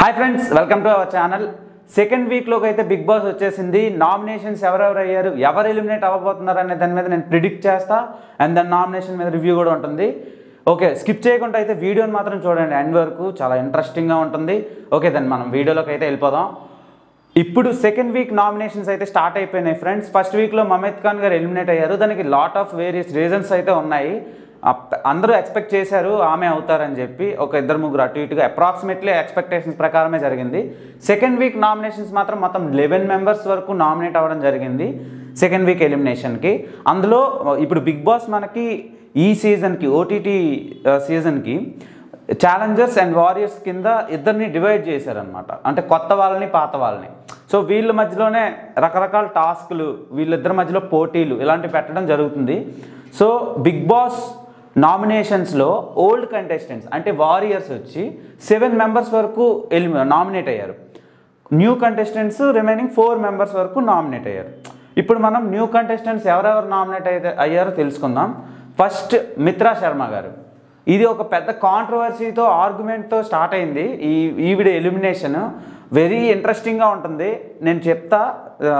hi friends welcome to our channel second వీక్లోకి అయితే big boss వచ్చేసింది నామినేషన్స్ ఎవరెవరు అయ్యారు ఎవరు ఎలిమినేట్ అవ్వబోతున్నారు అనే దాని మీద నేను ప్రిడిక్ట్ చేస్తా అండ్ దాని నామినేషన్ మీద రివ్యూ కూడా ఉంటుంది ఓకే స్కిప్ చేయకుండా అయితే వీడియోని మాత్రం చూడండి ఎండ్ వరకు చాలా ఇంట్రెస్టింగ్గా ఉంటుంది ఓకే దాన్ని మనం వీడియోలోకి అయితే వెళ్ళిపోదాం ఇప్పుడు సెకండ్ వీక్ నామినేషన్స్ అయితే స్టార్ట్ అయిపోయినాయి ఫ్రెండ్స్ ఫస్ట్ వీక్లో మమేద్ ఖాన్ గారు ఎలిమినేట్ అయ్యారు దానికి లాట్ ఆఫ్ వేరియస్ రీజన్స్ అయితే ఉన్నాయి అప్- అందరూ ఎక్స్పెక్ట్ చేశారు ఆమె అవుతారని చెప్పి ఒక ఇద్దరు ముగ్గురు అటు ఇటుగా అప్రాక్సిమేట్లీ ఎక్స్పెక్టేషన్స్ ప్రకారమే జరిగింది సెకండ్ వీక్ నామినేషన్స్ మాత్రం మొత్తం లెవెన్ మెంబర్స్ వరకు నామినేట్ అవ్వడం జరిగింది సెకండ్ వీక్ ఎలిమినేషన్కి అందులో ఇప్పుడు బిగ్ బాస్ మనకి ఈ సీజన్కి ఓటీటీ సీజన్కి ఛాలెంజర్స్ అండ్ వారియర్స్ కింద ఇద్దరిని డివైడ్ చేశారనమాట అంటే కొత్త వాళ్ళని పాత వాళ్ళని సో వీళ్ళ మధ్యలోనే రకరకాల టాస్క్లు వీళ్ళిద్దరి మధ్యలో పోటీలు ఇలాంటివి పెట్టడం జరుగుతుంది సో బిగ్ బాస్ నామినేషన్స్లో ఓల్డ్ కంటెస్టెంట్స్ అంటే వారియర్స్ వచ్చి సెవెన్ మెంబర్స్ వరకు ఎలిమి నామినేట్ అయ్యారు new contestants remaining four members వరకు నామినేట్ అయ్యారు ఇప్పుడు మనం న్యూ కంటెస్టెంట్స్ ఎవరెవరు నామినేట్ అయితే అయ్యారో తెలుసుకుందాం ఫస్ట్ మిత్రా శర్మ గారు ఇది ఒక పెద్ద కాంట్రవర్సీతో ఆర్గ్యుమెంట్తో స్టార్ట్ అయింది ఈ ఈవిడ ఎలిమినేషన్ వెరీ ఇంట్రెస్టింగ్గా ఉంటుంది నేను చెప్తా ఆ,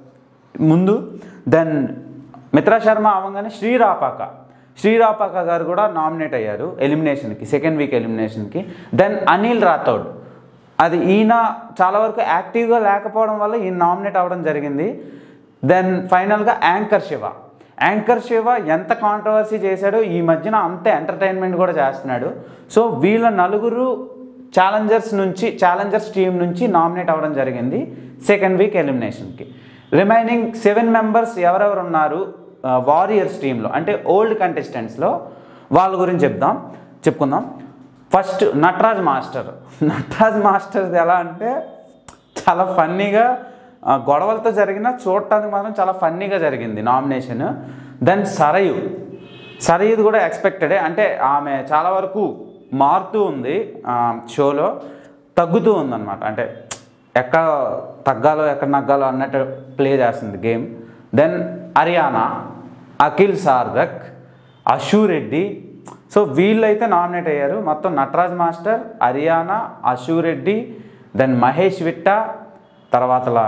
ముందు దెన్ మిత్రా శర్మ అవ్వగానే శ్రీరాపాక శ్రీరాపాక గారు కూడా నామినేట్ అయ్యారు ఎలిమినేషన్కి సెకండ్ వీక్ ఎలిమినేషన్కి దెన్ అనిల్ రాథోడ్ అది ఈయన చాలా వరకు యాక్టివ్గా లేకపోవడం వల్ల ఈయన నామినేట్ అవ్వడం జరిగింది దెన్ ఫైనల్గా యాంకర్ శివ యాంకర్ శివ ఎంత కాంట్రవర్సీ చేశాడో ఈ మధ్యన అంతే ఎంటర్టైన్మెంట్ కూడా చేస్తున్నాడు సో వీళ్ళ నలుగురు ఛాలెంజర్స్ నుంచి ఛాలెంజర్స్ టీం నుంచి నామినేట్ అవ్వడం జరిగింది సెకండ్ వీక్ ఎలిమినేషన్కి రిమైనింగ్ సెవెన్ మెంబర్స్ ఎవరెవరు ఉన్నారు వారియర్స్ టీంలో అంటే ఓల్డ్ కంటెస్టెంట్స్లో వాళ్ళ గురించి చెప్దాం చెప్పుకుందాం first Nataraj master Nataraj master ఎలా అంటే చాలా ఫన్నీగా ఆ, గొడవలతో జరిగిన చూడటానికి మాత్రం చాలా ఫన్నీగా జరిగింది నామినేషన్ దెన్ సరయు సరయుది కూడా ఎక్స్పెక్టెడే అంటే ఆమె చాలా వరకు మారుతూ ఉంది ఆ, షోలో తగ్గుతూ ఉందన్నమాట అంటే ఎక్కడ తగ్గాలో ఎక్కడ నగ్గాలో అన్నట్టు ప్లే చేస్తుంది game then Haryana Akhil Sarthak Ashu Reddy so వీళ్ళైతే నామినేట్ అయ్యారు మొత్తం నటరాజ్ మాస్టర్ హర్యానా అశూ రెడ్డి దెన్ మహేష్ విట్ట తర్వాతలా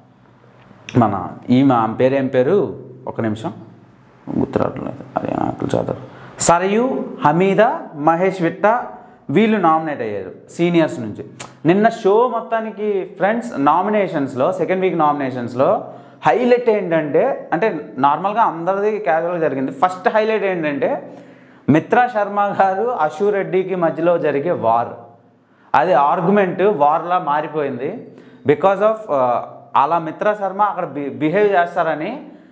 మన ఈమె ఆమె పేరు ఏం పేరు ఒక నిమిషం గుర్తురావట్లేదు హర్యానా అఖిల్ సార్దక్ సరయు హమీద మహేష్ విట్ట వీళ్ళు నామినేట్ అయ్యారు సీనియర్స్ నుంచి నిన్న షో మొత్తానికి ఫ్రెండ్స్ నామినేషన్స్లో సెకండ్ వీక్ నామినేషన్స్లో హైలైట్ ఏంటంటే అంటే నార్మల్గా అందరిది క్యాజువల్గా జరిగింది ఫస్ట్ హైలైట్ ఏంటంటే మిత్రా శర్మ గారు అశూ రెడ్డికి మధ్యలో జరిగే వార్ అది ఆర్గ్యుమెంట్ వార్లా మారిపోయింది బికాజ్ ఆఫ్ అలా మిత్రా శర్మ అక్కడ బిహేవ్ చేస్తారని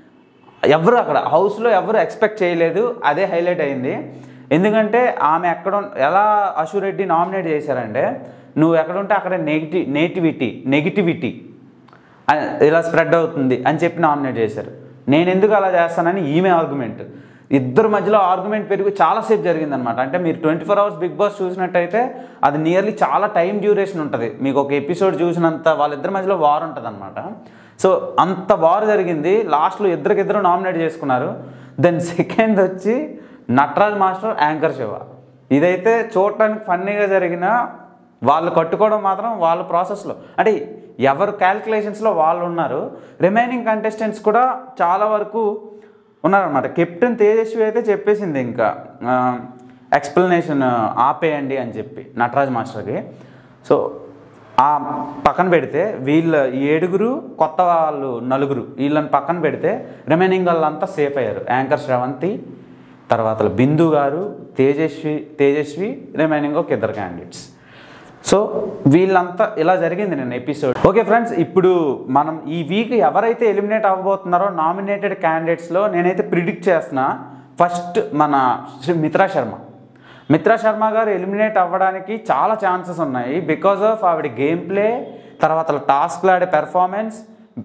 ఎవరు అక్కడ హౌస్లో ఎవరు ఎక్స్పెక్ట్ చేయలేదు అదే హైలైట్ అయింది ఎందుకంటే ఆమె ఎక్కడ ఉన్- ఎలా అశురెడ్డి నామినేట్ చేశారంటే నువ్వు ఎక్కడ ఉంటే అక్కడ నెగిటి నేటివిటీ నెగిటివిటీ అని- ఇలా స్ప్రెడ్ అవుతుంది అని చెప్పి నామినేట్ చేశారు నేను ఎందుకు అలా చేస్తానని ఈమె ఆర్గ్యుమెంట్ ఇద్దరు మధ్యలో ఆర్గ్యుమెంట్ పెరిగి చాలాసేపు జరిగిందనమాట అంటే మీరు twenty four hours Bigg Boss చూసినట్టయితే అది నియర్లీ చాలా టైం డ్యూరేషన్ ఉంటుంది మీకు ఒక ఎపిసోడ్ చూసినంత వాళ్ళిద్దరి మధ్యలో వార్ ఉంటుంది అనమాట సో అంత వార్ జరిగింది లాస్ట్లో ఇద్దరికిద్దరు నామినేట్ చేసుకున్నారు దెన్ సెకండ్ వచ్చి నటరాజ్ మాస్టర్ యాంకర్ శివ ఇదైతే చూడటానికి ఫన్నీగా జరిగిన వాళ్ళు కట్టుకోవడం మాత్రం వాళ్ళ ప్రాసెస్లో అంటే ఎవరు క్యాల్కులేషన్స్లో వాళ్ళు ఉన్నారు రిమైనింగ్ కంటెస్టెంట్స్ కూడా చాలా వరకు ఉన్నారనమాట కెప్టెన్ తేజస్వి అయితే చెప్పేసింది ఇంకా ఎక్స్ప్లెనేషన్ ఆపేయండి అని చెప్పి నటరాజ్ మాస్టర్కి సో ఆ పక్కన పెడితే వీళ్ళ ఈ ఏడుగురు కొత్త వాళ్ళు నలుగురు వీళ్ళని పక్కన పెడితే రిమైనింగ్ వాళ్ళంతా సేఫ్ అయ్యారు యాంకర్ శ్రవంతి తర్వాత బిందు గారు తేజస్వి తేజస్వి రిమైనింగ్ ఒక ఇద్దరు క్యాండిడేట్స్ సో వీళ్ళంతా ఇలా జరిగింది నేను ఎపిసోడ్ ఓకే ఫ్రెండ్స్ ఇప్పుడు మనం ఈ వీక్ ఎవరైతే ఎలిమినేట్ అవ్వబోతున్నారో నామినేటెడ్ క్యాండిడేట్స్లో నేనైతే ప్రిడిక్ట్ చేస్తున్నా ఫస్ట్ మన శ్రీ మిత్రా శర్మ మిత్రా శర్మ గారు ఎలిమినేట్ అవ్వడానికి చాలా ఛాన్సెస్ ఉన్నాయి బికాజ్ ఆఫ్ ఆవిడ గేమ్ ప్లే తర్వాత టాస్క్లు ఆడే పెర్ఫార్మెన్స్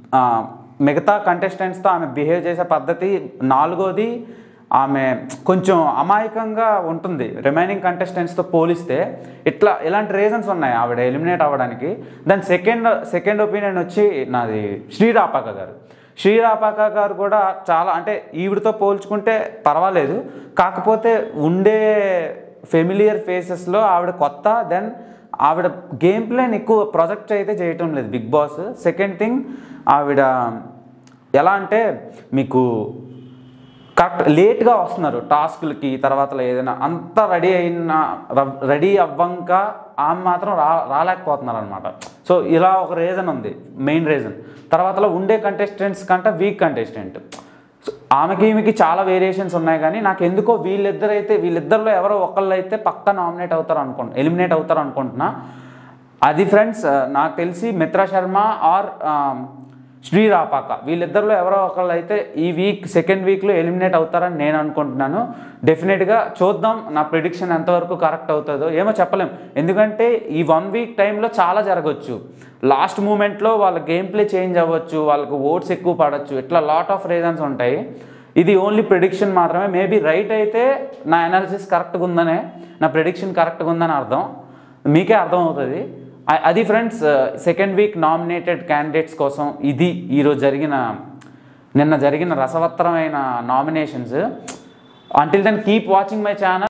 మిగతా కంటెస్టెంట్స్తో ఆమె బిహేవ్ చేసే పద్ధతి నాలుగోది ఆమె కొంచెం అమాయకంగా ఉంటుంది రిమైనింగ్ కంటెస్టెంట్స్తో పోలిస్తే ఇట్లా ఇలాంటి రీజన్స్ ఉన్నాయి ఆవిడ ఎలిమినేట్ అవ్వడానికి దాని సెకండ్ సెకండ్ ఒపీనియన్ వచ్చి నాది శ్రీరాపాక గారు శ్రీరాపాక గారు కూడా చాలా అంటే ఈవిడతో పోల్చుకుంటే పర్వాలేదు కాకపోతే ఉండే ఫెమిలియర్ ఫేసెస్లో ఆవిడ కొత్త దెన్ ఆవిడ గేమ్ ప్లాన్ ఎక్కువ ప్రొజెక్ట్ అయితే చేయటం లేదు బిగ్ బాస్ సెకండ్ థింగ్ ఆవిడ ఎలా అంటే మీకు కరెక్ట్ లేట్గా వస్తున్నారు టాస్క్లకి తర్వాత ఏదైనా అంతా రెడీ అయిన రెడీ అవ్వంక ఆమె మాత్రం రా రాలేకపోతున్నారు అనమాట సో ఇలా ఒక రీజన్ ఉంది మెయిన్ రీజన్ తర్వాతలో ఉండే కంటెస్టెంట్స్ కంటే వీక్ కంటెస్టెంట్ సో ఆమెకి ఈమెకి చాలా వేరియేషన్స్ ఉన్నాయి కానీ నాకు ఎందుకో వీళ్ళిద్దరైతే వీళ్ళిద్దరిలో ఎవరో ఒకళ్ళు అయితే పక్క నామినేట్ అవుతారు అనుకుంటున్నా ఎలిమినేట్ అవుతారు అనుకుంటున్నా అది ఫ్రెండ్స్ నాకు తెలిసి మిత్రా శర్మ ఆర్ శ్రీ రాపాక వీళ్ళిద్దరిలో ఎవరో ఒకళ్ళు అయితే ఈ వీక్ సెకండ్ వీక్లో ఎలిమినేట్ అవుతారని నేను అనుకుంటున్నాను డెఫినెట్గా చూద్దాం నా ప్రిడిక్షన్ ఎంతవరకు కరెక్ట్ అవుతుందో ఏమో చెప్పలేం ఎందుకంటే ఈ వన్ వీక్ టైంలో చాలా జరగవచ్చు లాస్ట్ మూమెంట్లో వాళ్ళ గేమ్ ప్లే చేంజ్ అవ్వచ్చు వాళ్ళకు ఓట్స్ ఎక్కువ పడవచ్చు ఇట్లా లాట్ ఆఫ్ రీజన్స్ ఉంటాయి ఇది ఓన్లీ ప్రిడిక్షన్ మాత్రమే మేబీ రైట్ అయితే నా అనాలిసిస్ కరెక్ట్గా ఉందనే నా ప్రిడిక్షన్ కరెక్ట్గా ఉందని అర్థం మీకే అర్థం అవుతుంది అ- అది friends second week nominated candidates కోసం ఇది ఈరోజు జరిగిన నిన్న జరిగిన రసవత్తరమైన nominations until then keep watching my channel